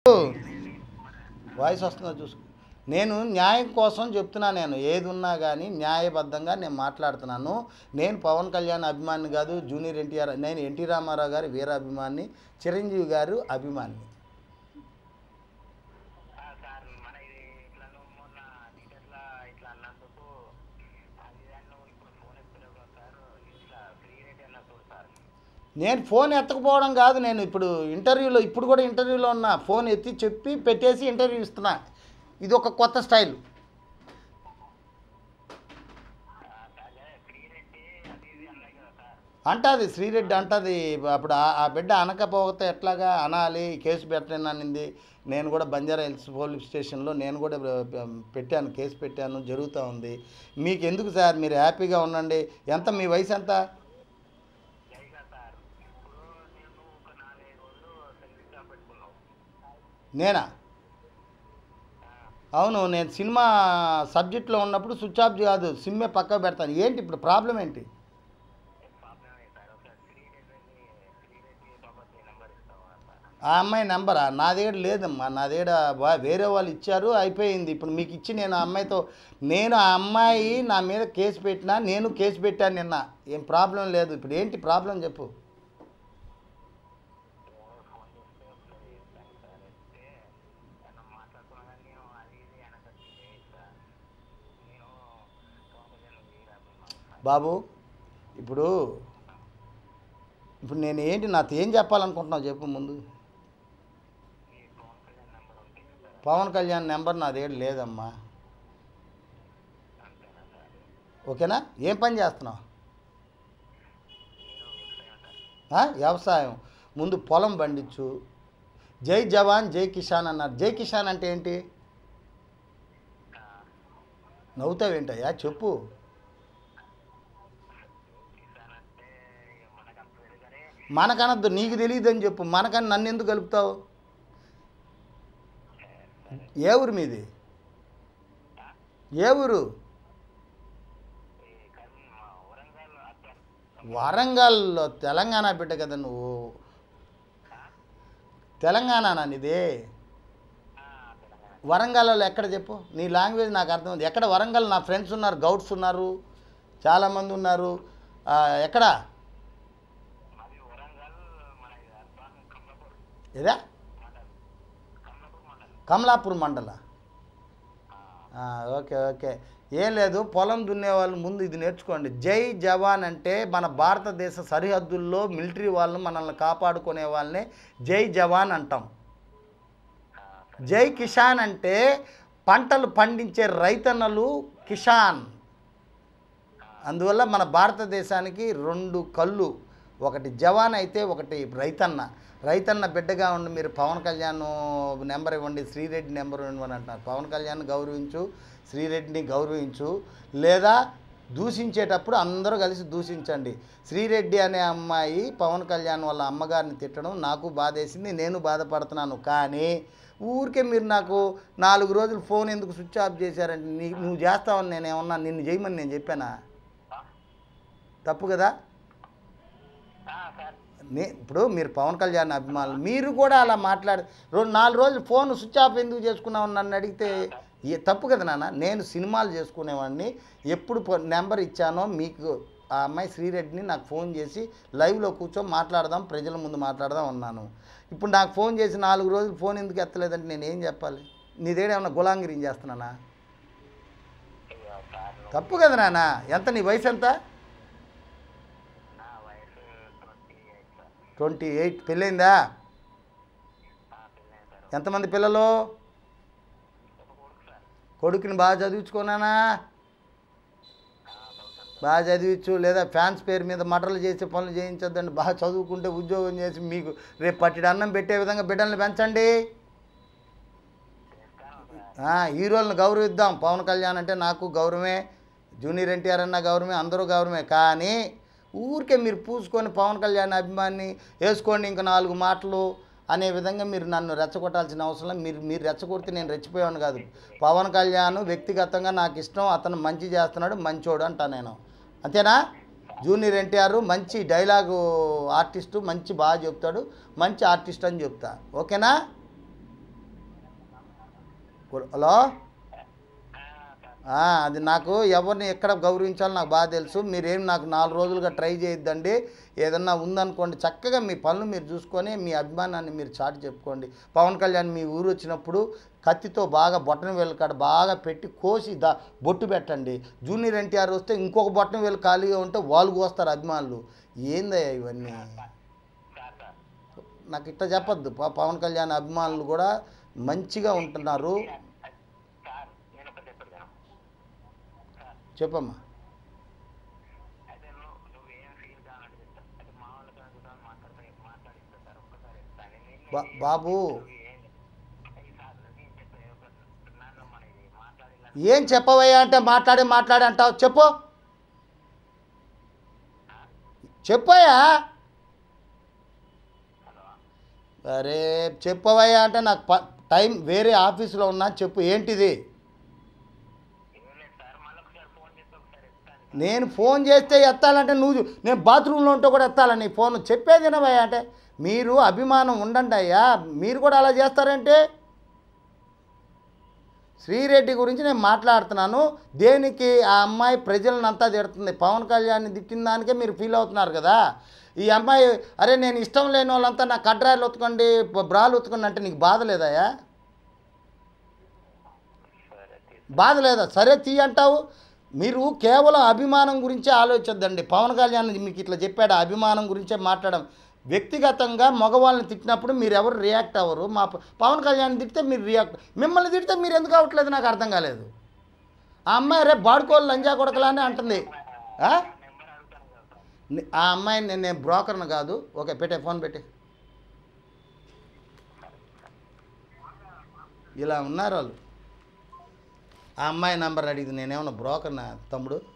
Voice వస్తుందో చూసుకో నేను న్యాయం కోసం చెప్తున్నా నేను ఏది ఉన్నా కానీ న్యాయబద్ధంగా నేను మాట్లాడుతున్నాను నేను పవన్ కళ్యాణ్ అభిమాని కాదు జూనియర్ ఎన్టీఆర్ నేను ఎన్టీ రామారావు గారి వీరాభిమాని చిరంజీవి గారు అభిమాని ఆ, సార్ మన ఇది ఇట్లా నువ్వు మొన్న టీచర్లా ఇట్లా అన్నందుకు అది దాన్ని నువ్వు ఇప్పుడు ఫోన్ ఎత్తలేవు కదా సార్ ఇట్లా ఫ్రీ రేట్ అన్నా చూడు సార్ నేను ఫోన్ ఎత్తకపోవడం కాదు నేను ఇప్పుడు ఇంటర్వ్యూలో ఇప్పుడు కూడా ఇంటర్వ్యూలో ఉన్నా ఫోన్ ఎత్తి చెప్పి పెట్టేసి ఇంటర్వ్యూ ఇస్తున్నా ఇది ఒక కొత్త స్టైల్ ఆ, అదే ఫ్రీ రేట్ అది ఇది అన్నాయి కదా సార్ అంటది శ్రీరెడ్డి అంటది అప్పుడు ఆ- ఆ బిడ్డ అనకపోతే ఎట్లాగా అనాలి కేసు పెట్టననింది నేను కూడా బంజారా హిల్స్ పోలీస్ స్టేషన్లో నేను కూడా ప- పెట్టాను కేసు పెట్టాను జరుగుతూ ఉంది మీకు ఎందుకు సార్ మీరు హ్యాపీగా ఉండండి ఎంత మీ వయసు ఎంత జైగా సార్ ఇప్పుడు నేను ఒక నాలుగైదు రోజులు సెల్ఫీ షాప్ పెట్టుకున్నావు నేనా అవును నేను సినిమా సబ్జెక్ట్లో ఉన్నప్పుడు స్విచ్ ఆఫ్ కాదు సిమ్మే పక్కకు పెడతాను ఏంటి ఇప్పుడు ప్రాబ్లం ఏంటి ప్రాబ్లం ఏంటి సార్ ఒకసారి ఫ్రీ రేట్ ఫ్రీ రేట్ బాబత్ నెంబర్ ఇస్తావా సార్ ఆ అమ్మాయి నెంబరా నా దగ్గర లేదమ్మా నా దగ్గర వా- వేరే వాళ్ళు ఇచ్చారు అయిపోయింది ఇప్పుడు మీకు ఇచ్చి నేను ఆ అమ్మాయితో నేను ఆ అమ్మాయి నా మీద కేసు పెట్టినా నేను కేసు పెట్టాను నిన్న ఏం ప్రాబ్లం లేదు ఇప్పుడు ఏంటి ప్రాబ్లం చెప్పు ఫోన్ చేస్తే ఒకసారి ఇస్తాను సార్ ఇస్తే తను మాట్లాడుకున్నా కానీ నేను అది ఇది వెనక సార్ నేను పవన్ కళ్యాణ్ వీరాభిమాని సార్ బాబు ఇప్పుడు ఇప్పుడు నేను ఏంటి నాతో ఏం చెప్పాలనుకుంటున్నావు చెప్పు ముందు ఈ పవన్ కళ్యాణ్ నెంబర్ ఉంటుంది సార్ పవన్ కళ్యాణ్ నెంబర్ నా దగ్గర లేదమ్మా అంతేనా సార్ ఓకేనా ఏం పని చేస్తున్నావు నేను వ్యవసాయం సార్ ఆ? వ్యవసాయం ముందు పొలం పండించు జై జవాన్ జై కిసాన్ అన్నారు జై కిసాన్ అంటే ఏంటి నవ్వుతావేంటయ్యా చెప్పు తీసానంటే మనకు అప్పుడు కానీ మనకనద్దు నీకు తెలియదని చెప్పు మనకని నన్ను ఎందుకు కలుపుతావు ఏ ఊరు మీది ఏ ఊరు ఈ కర్మ మా వరంగల్ అక్కడ వరంగల్లో తెలంగాణ బిడ్డ కదా నువ్వు తెలంగాణ నీది తెలంగాణ వరంగల్లో ఎక్కడ చెప్పు నీ లాంగ్వేజ్ నాకు అర్థమైంది ఎక్కడ వరంగల్ నా ఫ్రెండ్స్ ఉన్నారు గౌడ్స్ ఉన్నారు చాలామంది ఉన్నారు ఆ, ఎక్కడ మాది వరంగల్ మన ఇది అర్బాన్ కమలాపూర్ ఏదా మండల్ కమలాపూర్ మండల్ కమలాపూర్ మండల ఆ, ఓకే ఓకే ఏం లేదు పొలం దున్నే వాళ్ళు ముందు ఇది నేర్చుకోండి జై జవాన్ అంటే మన భారతదేశ సరిహద్దుల్లో మిలిటరీ వాళ్ళు మనల్ని కాపాడుకునే వాళ్ళని జై జవాన్ అంటాం జై కిసాన్ అంటే పంటలు పండించే రైతన్నలు కిసాన్ అందువల్ల మన భారతదేశానికి రెండు కళ్ళు ఒకటి జవాన్ అయితే ఒకటి రైతన్న రైతన్న బిడ్డగా ఉండి మీరు పవన్ కళ్యాణ్ నెంబర్ ఇవ్వండి శ్రీరెడ్డి నెంబర్ ఇవ్వండి అంటున్నారు పవన్ కళ్యాణ్ గౌరవించు శ్రీరెడ్డిని గౌరవించు లేదా దూషించేటప్పుడు అందరూ కలిసి దూషించండి శ్రీరెడ్డి అనే అమ్మాయి పవన్ కళ్యాణ్ వాళ్ళ అమ్మగారిని తిట్టడం నాకు బాధేసింది నేను బాధపడుతున్నాను కానీ ఊరికే మీరు నాకు నాలుగు రోజులు ఫోన్ ఎందుకు స్విచ్ ఆఫ్ చేశారంటే నీ నువ్వు చేస్తావని నేను ఏమన్నా నిన్ను చేయమని నేను చెప్పానా తప్పు కదా సార్ నే ఇప్పుడు మీరు పవన్ కళ్యాణ్ అభిమానులు మీరు కూడా అలా మాట్లాడి రెండు నాలుగు రోజులు ఫోన్ స్విచ్ ఆఫ్ ఎందుకు చేసుకున్నావు నన్ను అడిగితే ఏ తప్పు కదా నాన్న నేను సినిమాలు చేసుకునేవాడిని ఎప్పుడు ఫో- నెంబర్ ఇచ్చానో మీకు ఆ అమ్మాయి శ్రీరెడ్డిని నాకు ఫోన్ చేసి లైవ్లో కూర్చొని మాట్లాడదాం ప్రజల ముందు మాట్లాడదాం అన్నాను ఇప్పుడు నాకు ఫోన్ చేసి నాలుగు రోజులు ఫోన్ ఎందుకు ఎత్తలేదంటే నేను ఏం చెప్పాలి నీ దగ్గర ఏమన్నా గులాంగిరి చేస్తున్నానా ఇక సార్ నువ్వు తప్పు కదా నాన్న ఎంత నీ వయసు ఎంత నా వయసు twenty eight sir twenty eight పెళ్ళైందా పెళ్ళైంది సార్ ఎంతమంది పిల్లలు ఒక కొడుకు సార్ కొడుకుని బాగా చదివించుకున్నానా చదువుతాను బాగా చదివించు లేదా ఫ్యాన్స్ పేరు మీద మటర్లు చేసే పనులు చేయించొద్దండి బాగా చదువుకుంటే ఉద్యోగం చేసి మీకు రేపు పట్టిడి అన్నం పెట్టే విధంగా బిడ్డల్ని పెంచండి చేస్తాను సార్ ఆ, హీరోలను గౌరవిద్దాం పవన్ కళ్యాణ్ అంటే నాకు గౌరవమే జూనియర్ ఎన్టీఆర్ అన్న గౌరవమే అందరూ గౌరవమే కానీ ఊరికే మీరు పూసుకొని పవన్ కళ్యాణ్ అభిమాన్ని వేసుకోండి ఇంకా నాలుగు మాటలు అనే విధంగా మీరు నన్ను రెచ్చగొట్టాల్సిన అవసరం లేదు. మీరు మీరు రెచ్చగొడితే నేను రెచ్చిపోయాను కాదు పవన్ కళ్యాణ్ వ్యక్తిగతంగా నాకు ఇష్టం అతను మంచి చేస్తున్నాడు మంచోడు అంటా నేను అంతేనా జూనియర్ ఎన్టీఆర్ మంచి డైలాగు ఆర్టిస్టు మంచి బాగా చెప్తాడు మంచి ఆర్టిస్ట్ అని చెప్తా ఓకేనా హలో ఆ, సార్ ఆ, అది నాకు ఎవరిని ఎక్కడ గౌరవించాలో నాకు బాగా తెలుసు మీరేం నాకు నాలుగు రోజులుగా ట్రై చేయొద్దండి ఏదన్నా ఉందనుకోండి చక్కగా మీ పనులు మీరు చూసుకొని మీ అభిమానాన్ని మీరు చాటి చెప్పుకోండి పవన్ కళ్యాణ్ మీ ఊరు వచ్చినప్పుడు కత్తితో బాగా బొట్టన వేలు కాడ బాగా పెట్టి కోసి దా బొట్టు పెట్టండి జూనియర్ ఎన్టీఆర్ వస్తే ఇంకొక బొట్టన వేలు ఖాళీగా ఉంటే వాళ్ళు కోస్తారు అభిమానులు ఏందయ్యా ఇవన్నీ సార్ సార్ నాకు ఇట్లా చెప్పొద్దు ప- పవన్ కళ్యాణ్ అభిమానులు కూడా మంచిగా ఉంటున్నారు సార్ నేను ఒకటి చెప్పాను కదా సార్ చెప్పమ్మా అయితే నువ్వు నువ్వేం ఫీల్ కావాలంటే చెప్తా అయితే మా వాళ్ళతో కూడా మాట్లాడతా మాట్లాడిస్తా సార్ ఒక్కసారి చెప్తాను నేను బా- బాబు నువ్వు ఏం ఈ సార్ నేను చెప్పే ఒక నన్ను మన ఇది మాట్లాడాలని ఏం చెప్పవయ్యా అంటే మాట్లాడి మాట్లాడి అంటావు చెప్పు చెప్పయ్యా హలో అరే చెప్పవయ్యా అంటే నాకు ప టైం వేరే ఆఫీసులో ఉన్నా చెప్పు ఏంటిది ఏం లేదు సార్ మళ్ళీ ఒకసారి ఫోన్ చేస్తే ఒకసారి ఎత్తాను నేను ఫోన్ చేస్తే ఎత్తాలంటే నువ్వు నేను బాత్రూంలో ఉంటే కూడా ఎత్తాలని ఫోన్ చెప్పేది వినవయ్యా అంటే మీరు అభిమానం ఉండండి అయ్యా మీరు కూడా అలా చేస్తారంటే శ్రీరెడ్డి గురించి నేను మాట్లాడుతున్నాను దేనికి ఆ అమ్మాయి ప్రజలను అంతా తిడుతుంది పవన్ కళ్యాణ్ని తిట్టిన దానికే మీరు ఫీల్ అవుతున్నారు కదా ఈ అమ్మాయి అరే నేను ఇష్టం లేని వాళ్ళంతా నా కడ్రాయిలు ఉతకండి బ్రాలు ఉతకండి అంటే నీకు బాధ లేదయ్యా సరే తీసు బాధ లేదా సరే తీ అంటావు మీరు కేవలం అభిమానం గురించే ఆలోచించద్దండి పవన్ కళ్యాణ్ మీకు ఇట్లా చెప్పాడు ఆ అభిమానం గురించే మాట్లాడడం వ్యక్తిగతంగా మగవాళ్ళని తిట్టినప్పుడు మీరు ఎవరు రియాక్ట్ అవ్వరు మా ప- పవన్ కళ్యాణ్ తిడితే మీరు రియాక్ట్ మిమ్మల్ని తిడితే మీరు ఎందుకు అవ్వట్లేదు నాకు అర్థం కాలేదు ఆ అమ్మాయి రేపు బాడుకోళ్ళు లంజా కొడకలని అంటుంది ఆ? నెంబర్ అడుగుతాను కదా సార్ ని- ఆ అమ్మాయిని నేను నేను బ్రోకర్ని కాదు ఓకే పెట్టే ఫోన్ పెట్టి ఇలా ఉన్నారు వాళ్ళు ఆ అమ్మాయి నంబర్ అడిగింది నేనేమన్నా బ్రోకర్నా తమ్ముడు